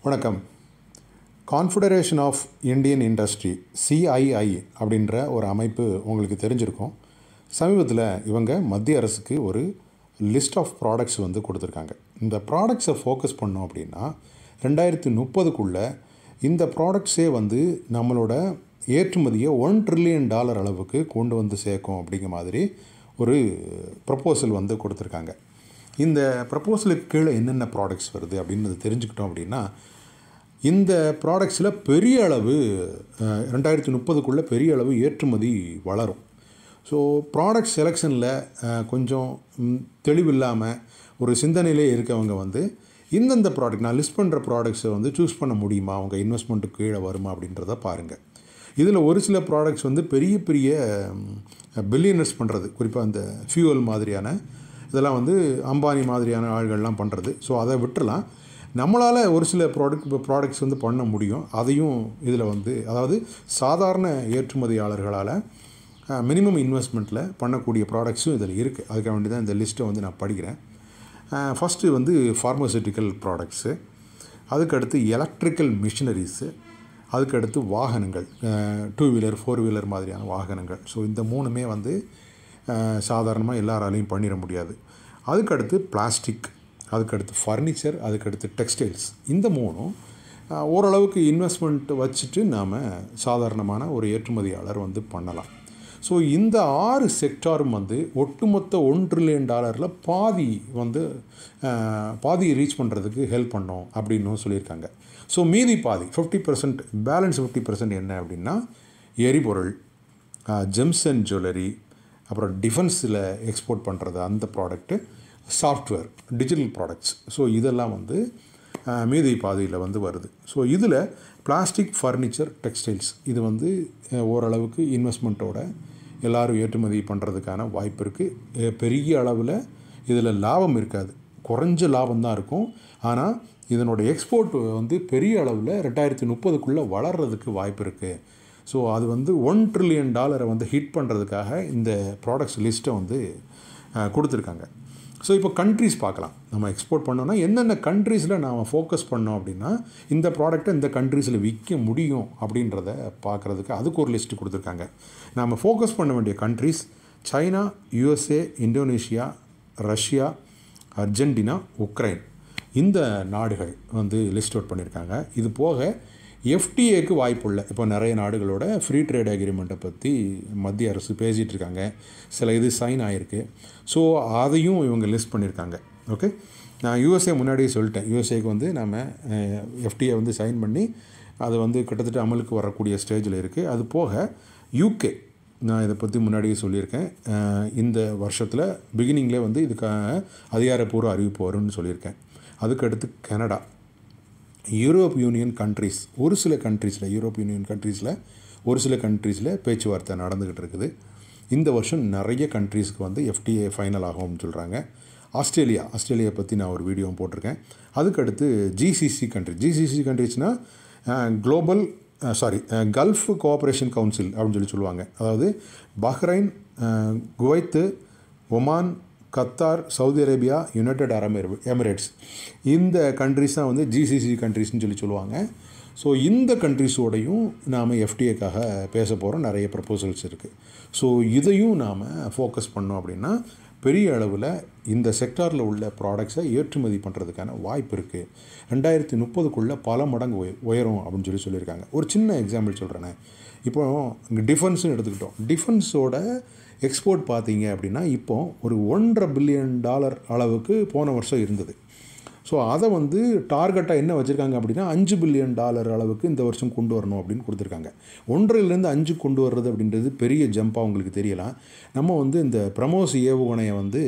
வணக்கம் confederation of Indian industry CII அப்படின்ற ஒரு அமைப்பு உங்களுக்கு தெரிஞ்சிருக்கும் சமீபத்தில் இவங்க மத்திய அரசுக்கு ஒரு லிஸ்ட் ஆஃப் ப்ராடக்ட்ஸ் வந்து கொடுத்துருக்காங்க இந்த ப்ராடக்ட்ஸை ஃபோக்கஸ் பண்ணோம் அப்படின்னா ரெண்டாயிரத்தி முப்பதுக்குள்ளே இந்த ப்ராடக்ட்ஸே வந்து நம்மளோட ஏற்றுமதியை ஒன் ட்ரில்லியன் டாலர் அளவுக்கு கொண்டு வந்து சேர்க்கும் அப்படிங்கிற மாதிரி ஒரு ப்ரப்போசல் வந்து கொடுத்துருக்காங்க இந்த ப்ரப்போசலுக்கு கீழே என்னென்ன ப்ராடக்ட்ஸ் வருது அப்படின்னு தெரிஞ்சுக்கிட்டோம் அப்படின்னா இந்த ப்ராடக்ட்ஸில் பெரிய அளவு அஹ், ரெண்டாயிரத்தி முப்பதுக்குள்ளே பெரிய அளவு ஏற்றுமதி வளரும் ஸோ ப்ராடக்ட் செலெக்ஷனில் கொஞ்சம் ம், தெளிவில்லாமல் ஒரு சிந்தனையிலே இருக்கவங்க வந்து இந்தந்த ப்ராடக்ட் நான் லிஸ்ட் பண்ணுற ப்ராடக்ட்ஸை வந்து சூஸ் பண்ண முடியுமா அவங்க இன்வெஸ்ட்மெண்ட்டுக்கு கீழே வருமா அப்படின்றத பாருங்கள் இதில் ஒரு சில ப்ராடக்ட்ஸ் வந்து பெரிய பெரிய பில்லியனர்ஸ் பண்ணுறது குறிப்பாக அந்த ஃபியூவல் மாதிரியான இதெல்லாம் வந்து அம்பானி மாதிரியான ஆள்கள்லாம் பண்ணுறது ஸோ அதை விட்டுறலாம் நம்மளால் ஒரு சில ப்ராடக்ட் ப்ராடக்ட்ஸ் வந்து பண்ண முடியும் அதையும் இதில் வந்து அதாவது சாதாரண ஏற்றுமதியாளர்களால் மினிமம் இன்வெஸ்ட்மெண்ட்டில் பண்ணக்கூடிய ப்ராடக்ட்ஸும் இதில் இருக்குது அதுக்காக வேண்டி தான் இந்த லிஸ்ட்டை வந்து நான் படிக்கிறேன் ஃபஸ்ட்டு வந்து ஃபார்மசூட்டிக்கல் ப்ராடக்ட்ஸு அதுக்கடுத்து எலக்ட்ரிக்கல் மிஷினரிஸு அதுக்கடுத்து வாகனங்கள் டூ வீலர் ஃபோர் வீலர் மாதிரியான வாகனங்கள் ஸோ இந்த மூணுமே வந்து சாதாரணமாக எல்லாராலையும் பண்ணிட முடியாது அதுக்கடுத்து பிளாஸ்டிக் அதுக்கடுத்து ஃபர்னிச்சர் அதுக்கடுத்து டெக்ஸ்டைல்ஸ் இந்த மூணும் அஹ், ஓரளவுக்கு இன்வெஸ்ட்மெண்ட் வச்சுட்டு நாம் சாதாரணமான ஒரு ஏற்றுமதியாளர் வந்து பண்ணலாம் ஸோ இந்த ஆறு செக்டாரும் வந்து ஒட்டுமொத்த ஒன் ட்ரில்லியன் டாலரில் பாதி வந்து அஹ், பாதி ரீச் பண்ணுறதுக்கு ஹெல்ப் பண்ணோம் அப்படின்னும் சொல்லியிருக்காங்க ஸோ மீதி பாதி fifty percent balance fifty percent என்ன அப்படின்னா எரிபொருள் ஜெம்ஸ் அண்ட் ஜுவல்லரி அப்புறம் டிஃபென்ஸில் எக்ஸ்போர்ட் பண்ணுறது அந்த product software digital products so இதெல்லாம் வந்து அஹ், மீதி பாதியில் வந்து வருது ஸோ இதில் பிளாஸ்டிக் ஃபர்னிச்சர் டெக்ஸ்டைல்ஸ் இது வந்து அஹ், ஓரளவுக்கு இன்வெஸ்ட்மெண்ட்டோட எல்லாரும் ஏற்றுமதி பண்ணுறதுக்கான வாய்ப்பு இருக்குது பெரிய அளவில் இதில் லாபம் இருக்காது குறைஞ்ச லாபம் தான் இருக்கும் ஆனால் இதனோட எக்ஸ்போர்ட் வந்து பெரிய அளவில் ரெண்டாயிரத்தி முப்பதுக்குள்ளே வளர்கிறதுக்கு வாய்ப்பு இருக்குது ஸோ அது வந்து ஒன் ட்ரில்லியன் டாலரை வந்து ஹிட் பண்ணுறதுக்காக இந்த ப்ராடக்ட்ஸ் லிஸ்ட்டை வந்து அஹ், கொடுத்துருக்காங்க ஸோ இப்போ கண்ட்ரிஸ் பார்க்கலாம் நம்ம எக்ஸ்போர்ட் பண்ணோன்னா என்னென்ன கண்ட்ரீஸில் நாம் ஃபோக்கஸ் பண்ணோம் அப்படின்னா இந்த ப்ராடக்ட்டை இந்த கண்ட்ரீஸில் விற்க முடியும் அப்படின்றத பார்க்குறதுக்கு அதுக்கு ஒரு லிஸ்ட்டு கொடுத்துருக்காங்க நாம் ஃபோக்கஸ் பண்ண வேண்டிய countries China USA Indonesia Russia Argentina Ukraine இந்த நாடுகள் வந்து லிஸ்ட் அவுட் பண்ணியிருக்காங்க இது போக எஃப்டிஏக்கு வாய்ப்புள்ள இப்போ நிறைய நாடுகளோட ஃப்ரீ ட்ரேட் அக்ரிமெண்ட்டை பற்றி மத்திய அரசு பேசிகிட்டு இருக்காங்க சில இது சைன் ஆகிருக்கு ஸோ அதையும் இவங்க லிஸ்ட் பண்ணியிருக்காங்க ஓகே நான் யூஎஸ்ஏ முன்னாடியே சொல்லிட்டேன் யூஎஸ்ஏக்கு வந்து நம்ம எஃப்டிஏ வந்து சைன் பண்ணி அது வந்து கிட்டத்தட்ட அமலுக்கு வரக்கூடிய ஸ்டேஜில் இருக்குது அது போக யூகே நான் இதை பற்றி முன்னாடியே சொல்லியிருக்கேன் அஹ் இந்த வருஷத்தில் பிகினிங்லேயே வந்து இதுக்காக அதிகாரப்பூர்வ அறிவிப்பு வரும்னு சொல்லியிருக்கேன் அதுக்கடுத்து கனடா யூரோப் யூனியன் கண்ட்ரீஸ் ஒரு சில கண்ட்ரீஸில் யூரோப் யூனியன் கண்ட்ரீஸில் ஒரு சில கண்ட்ரீஸில் பேச்சுவார்த்தை நடந்துக்கிட்டு இருக்குது இந்த வருஷம் நிறைய கண்ட்ரீஸ்க்கு வந்து எஃப்டிஏ ஃபைனல் ஆகும்னு சொல்கிறாங்க ஆஸ்திரேலியா ஆஸ்திரேலியா பற்றி நான் ஒரு வீடியோ போட்டிருக்கேன் அதுக்கடுத்து ஜிசிசி கண்ட்ரி ஜிசிசி கண்ட்ரிஸ்னால் global sorry gulf cooperation council அப்படின்னு சொல்லி சொல்லுவாங்க அதாவது Bahrain ah, Kuwait Oman Qatar Saudi Arabia United Arab Emirates இந்த கண்ட்ரிஸ் தான் வந்து ஜிசிசி கண்ட்ரிஸ்னு சொல்லி சொல்லுவாங்க ஸோ இந்த கண்ட்ரிஸோடையும் நாம் எஃப்டிஏக்காக பேச போகிறோம் நிறைய ப்ரப்போசல்ஸ் இருக்குது ஸோ இதையும் நாம் ஃபோக்கஸ் பண்ணோம் அப்படின்னா பெரிய அளவில் இந்த செக்டாரில் உள்ள ப்ராடக்ட்ஸை ஏற்றுமதி பண்ணுறதுக்கான வாய்ப்பு இருக்குது ரெண்டாயிரத்தி முப்பதுக்குள்ளே பல மடங்கு உய உயரும் அப்படின்னு சொல்லி சொல்லியிருக்காங்க ஒரு சின்ன எக்ஸாம்பிள் சொல்கிறேனே இப்போ இங்கே டிஃபென்ஸ்னு எடுத்துக்கிட்டோம் டிஃபென்ஸோட எக்ஸ்போர்ட் பார்த்தீங்க அப்படின்னா இப்போ ஒரு ஒன்றரை பில்லியன் டாலர் அளவுக்கு போன வருஷம் இருந்தது ஸோ அதை வந்து டார்கெட்டாக என்ன வச்சுருக்காங்க அப்படின்னா அஞ்சு பில்லியன் டாலர் அளவுக்கு இந்த வருஷம் கொண்டு வரணும் அப்படின்னு கொடுத்துருக்காங்க ஒன்றிலிருந்து அஞ்சு கொண்டு வர்றது அப்படின்றது பெரிய ஜம்பாக உங்களுக்கு தெரியலாம் நம்ம வந்து இந்த பிரமோஸ் ஏவுகணையை வந்து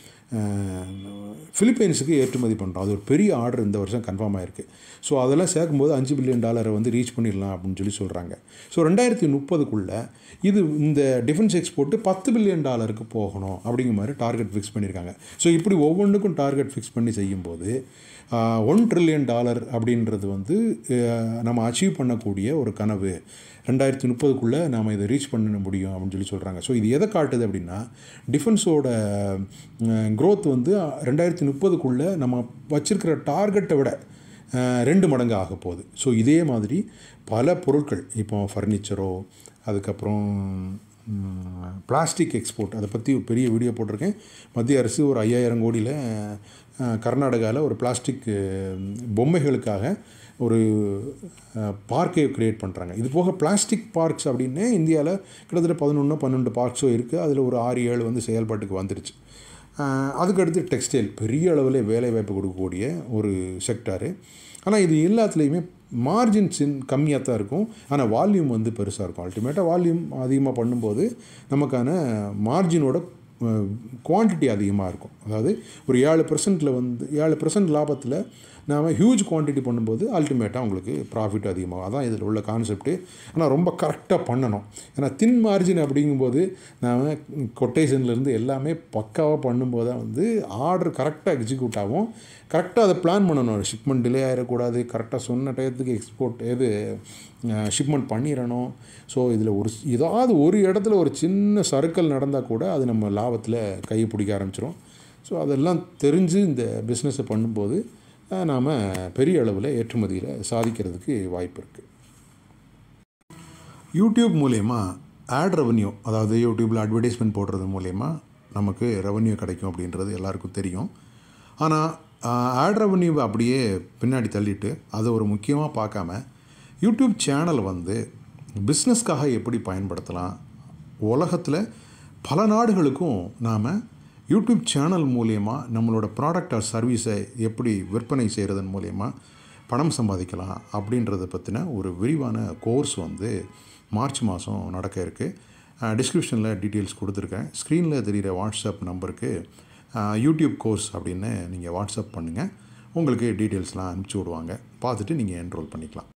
ஃபிலிப்பைன்ஸுக்கு ஏற்றுமதி பண்ணுறோம் அது ஒரு பெரிய ஆர்டர் இந்த வருஷம் கன்ஃபார்ம் ஆயிருக்கு ஸோ அதெல்லாம் சேர்க்கும்போது அஞ்சு பில்லியன் டாலரை வந்து ரீச் பண்ணிடலாம் அப்படின்னு சொல்லி சொல்கிறாங்க ஸோ ரெண்டாயிரத்தி முப்பதுக்குள்ளே இது இந்த டிஃபென்ஸ் எக்ஸ்போர்ட்டு பத்து பில்லியன் டாலருக்கு போகணும் அப்படிங்கிற மாதிரி டார்கெட் ஃபிக்ஸ் பண்ணியிருக்காங்க ஸோ இப்படி ஒவ்வொன்றுக்கும் டார்கெட் ஃபிக்ஸ் பண்ணி செய்யும்போது ஒன் ட்ரில்லியன் டாலர் அப்படின்றது வந்து ஆஹ், நம்ம அச்சீவ் பண்ணக்கூடிய ஒரு கனவு ரெண்டாயிரத்தி முப்பதுக்குள்ளே நாம் இதை ரீச் பண்ண முடியும் அப்படின்னு சொல்லி சொல்கிறாங்க ஸோ இது எதை காட்டுது அப்படின்னா டிஃபென்ஸோட க்ரோத் வந்து ரெண்டாயிரத்தி முப்பதுக்குள்ளே நம்ம வச்சிருக்கிற டார்கெட்டை விட அஹ், ரெண்டு மடங்கு ஆக போகுது ஸோ இதே மாதிரி பல பொருட்கள் இப்போ ஃபர்னிச்சரோ அதுக்கப்புறம் பிளாஸ்டிக் எக்ஸ்போர்ட் அதை பற்றி ஒரு பெரிய வீடியோ போட்டிருக்கேன் மத்திய அரசு ஒரு ஐயாயிரம் கோடியில் கர்நாடகாவில் ஒரு பிளாஸ்டிக் பொம்மைகளுக்காக ஒரு பார்க்கை க்ரியேட் பண்ணுறாங்க இது போக பிளாஸ்டிக் பார்க்ஸ் அப்படின்னு இந்தியாவில் கிட்டத்தட்ட பதினொன்று பன்னெண்டு பார்க்ஸோ இருக்குது அதில் ஒரு ஆறு ஏழு வந்து செயல்பாட்டுக்கு வந்துருச்சு அஹ் அதுக்கடுத்து டெக்ஸ்டைல் பெரிய அளவில் வேலை வாய்ப்பு கொடுக்கக்கூடிய ஒரு செக்டாரு ஆனால் இது எல்லாத்துலேயுமே மார்ஜின்ஸ் கம்மியாக தான் இருக்கும் ஆனால் வால்யூம் வந்து பெருசாக இருக்கும் அல்டிமேட்டாக வால்யூம் அதிகமாக பண்ணும்போது நமக்கான மார்ஜினோட குவான்டிட்டி அதிகமாக இருக்கும் அதாவது ஒரு ஏழு பர்சன்ட்டில் வந்து ஏழு பர்சன்ட் லாபத்தில் நாம் ஹியூஜ் குவான்டிட்டி பண்ணும்போது அல்டிமேட்டாக உங்களுக்கு ப்ராஃபிட் அதிகமாகும் அதான் இதில் உள்ள கான்செப்ட்டு ஆனால் ரொம்ப கரெக்டாக பண்ணணும் ஏன்னா தின் மார்ஜின் அப்படிங்கும்போது நாம் கொட்டேஷன்லேருந்து எல்லாமே பக்காவாக பண்ணும்போது தான் வந்து ஆர்டர் கரெக்டாக எக்ஸிக்யூட் ஆகும் கரெக்டாக அதை பிளான் பண்ணணும் ஷிப்மெண்ட் டிலே ஆகிடக்கூடாது கரெக்டாக சொன்ன டயத்துக்கு எக்ஸ்போர்ட் எது ஷிப்மெண்ட் பண்ணிடணும் ஸோ இதில் ஒரு ஏதாவது ஒரு இடத்துல ஒரு சின்ன சர்க்கிள் நடந்தால் கூட அது நம்ம லாபத்தில் கை பிடிக்க ஆரம்பிச்சிரும் ஸோ அதெல்லாம் தெரிஞ்சு இந்த பிஸ்னஸை பண்ணும்போது நாம் பெரிய அளவில் ஏற்றுமதியில் சாதிக்கிறதுக்கு வாய்ப்பு இருக்குது யூடியூப் மூலயமா ஆட் ரெவன்யூ அதாவது யூடியூப்பில் அட்வர்டைஸ்மெண்ட் போடுறது மூலயமா நமக்கு ரெவன்யூ கிடைக்கும் அப்படின்றது எல்லாருக்கும் தெரியும் ஆனால் ஆட் ரெவன்யூவை அப்படியே பின்னாடி தள்ளிட்டு அதை ஒரு முக்கியமாக பார்க்காம யூடியூப் சேனல் வந்து பிஸ்னஸ்க்காக எப்படி பயன்படுத்தலாம் உலகத்தில் பல நாடுகளுக்கும் நாம் யூடியூப் சேனல் மூலயமா நம்மளோட ப்ராடக்ட் ஆர் சர்வீஸை எப்படி விற்பனை செய்கிறதன் மூலயமா பணம் சம்பாதிக்கலாம் அப்படின்றத பற்றின ஒரு விரிவான கோர்ஸ் வந்து மார்ச் மாதம் நடக்க இருக்குது டிஸ்கிரிப்ஷனில் டீட்டெயில்ஸ் கொடுத்துருக்கேன் ஸ்க்ரீனில் தெரிகிற வாட்ஸ்அப் நம்பருக்கு யூடியூப் கோர்ஸ் அப்படின்னு நீங்கள் வாட்ஸ்அப் பண்ணுங்கள் உங்களுக்கு டீட்டெயில்ஸ்லாம் அனுப்பிச்சி விடுவாங்க பார்த்துட்டு நீங்கள் என்ரோல் பண்ணிக்கலாம்